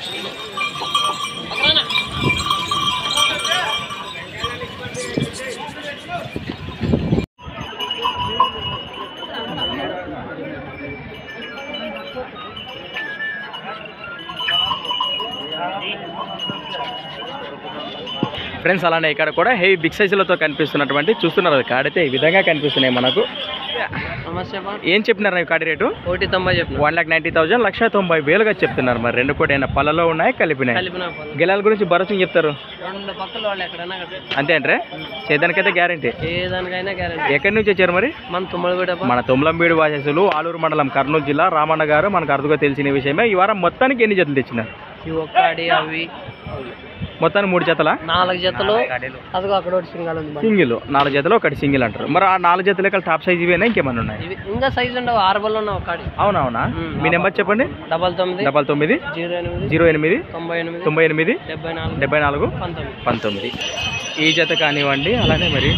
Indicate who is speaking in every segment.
Speaker 1: Friends అలానే ఇక్కడ కూడా హెవీ బిగ్ సైజులతో కనిపిస్తున్నటువంటి చూస్తున్నారు కదా కాడైతే ఈ విధంగా కనిపిస్తున్నాయి మనకు
Speaker 2: నమస్తే బా
Speaker 1: ఏం చెప్తున్నారు ఈ కాడి రేటు
Speaker 2: ఒకటి తొంభై చెప్పిన
Speaker 1: వన్ లాక్ నైంటీ థౌసండ్ లక్ష తొంభై వేలుగా చెప్తున్నారు మరి రెండు కూడా ఏమైనా పళ్ళలో ఉన్నాయి కలిపినాయి
Speaker 2: కలిపిన పొలం.
Speaker 1: గెలాల గురించి భరోసా చెప్తారు
Speaker 2: రెండు పక్కల వాళ్ళు ఎక్కడైనా కట్టారు
Speaker 1: అంతే అంటే సేదానికైతే గ్యారంటీ
Speaker 2: ఏ దానికైనా గ్యారెంటీ
Speaker 1: ఎక్కడి నుంచి వచ్చారు మరి
Speaker 2: మన తుమ్మలగూడ
Speaker 1: మన తొమ్లంబీడు వాసస్సులు ఆలూరు మండలం కర్నూలు జిల్లా రామన్న గారు మనకు అరుదుగా తెలిసిన విషయమే ఈ వారం మొత్తానికి ఎన్ని జతలు తెచ్చినారు
Speaker 2: ఈ ఒక్కడి అవి
Speaker 1: మొత్తానికి మూడు జతల
Speaker 2: నాలుగు జతలు అదిగో అక్కడ ఒకటి సింగాలు ఉంది బా.
Speaker 1: సింగిల్ నాలుగు జతలు ఒకటి సింగిల్ అంటారు మరి ఆ నాలుగు జతలు ఇక్కడ టాప్ సైజ్ ఇవేనా ఇంకేమన్నా ఉన్నాయి
Speaker 2: ఇవి ఇంకా సైజు ఉండవు ఆరు బళ్ళు ఉన్న ఒకటి
Speaker 1: అవునవునా
Speaker 2: మ్మ్.
Speaker 1: మీ నెంబర్ చెప్పండి
Speaker 2: డబల్ తొమ్మిది
Speaker 1: డబల్ తొమ్మిది
Speaker 2: జీరో ఎనిమిది
Speaker 1: జీరో ఎనిమిది
Speaker 2: తొంభై ఎనిమిది
Speaker 1: తొంభై ఎనిమిది
Speaker 2: డెబ్బై నాలుగు
Speaker 1: డెబ్బై నాలుగు
Speaker 2: పంతొమ్మిది
Speaker 1: పంతొమ్మిది ఈ జత కానివ్వండి అలానే మరి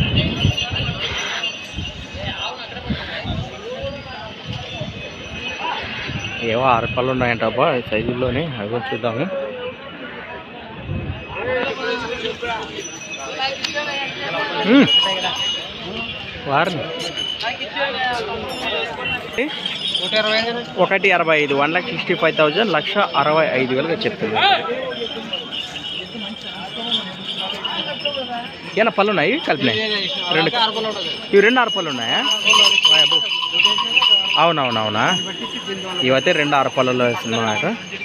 Speaker 1: ఏవో ఆరు పళ్ళు ఉన్నాయంట అబ్బా ఈ సైజుల్లోనే అవి కూడా చూద్దాము మ్మ్. వారిని
Speaker 2: నూట ఇరవై ఐదు
Speaker 1: ఒకటి అరవై ఐదు one lakh sixty five thousand లక్ష అరవై ఐదు వేలుగా చెప్తుంది ఏనా పళ్ళు ఉన్నాయి కలిపినాయి రెండు
Speaker 2: ఆరు బళ్ళు ఉంటుంది
Speaker 1: ఇవి రెండు ఆరు పళ్ళు ఉన్నాయా వాయబ్బో. అవునవునవునా ఇవైతే రెండు ఆరు పళ్ళలో వేస్తున్నాయట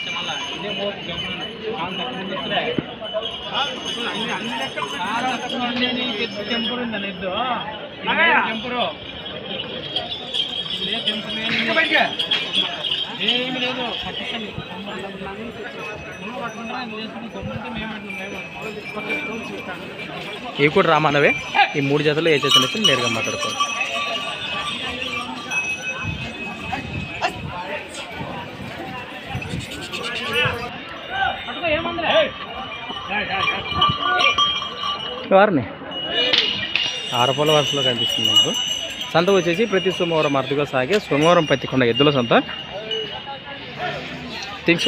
Speaker 1: ఇవి కూడా రామానవే ఈ మూడు జతలు ఏ జతలు అయితే నేరుగా మాట్లాడుకోవాలి వారిని ఆరపల వరుసలో కనిపిస్తుంది మీకు సంత వచ్చేసి ప్రతి సోమవారం అరుదుగా సాగే సోమవారం పత్తికొండ ఎద్దుల సంత థింగ్స్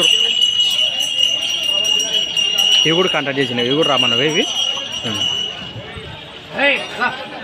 Speaker 1: ఇవి కూడా కాంటాక్ట్ చేసినవి ఇవి కూడా రామన్నవే ఇవి ఉం.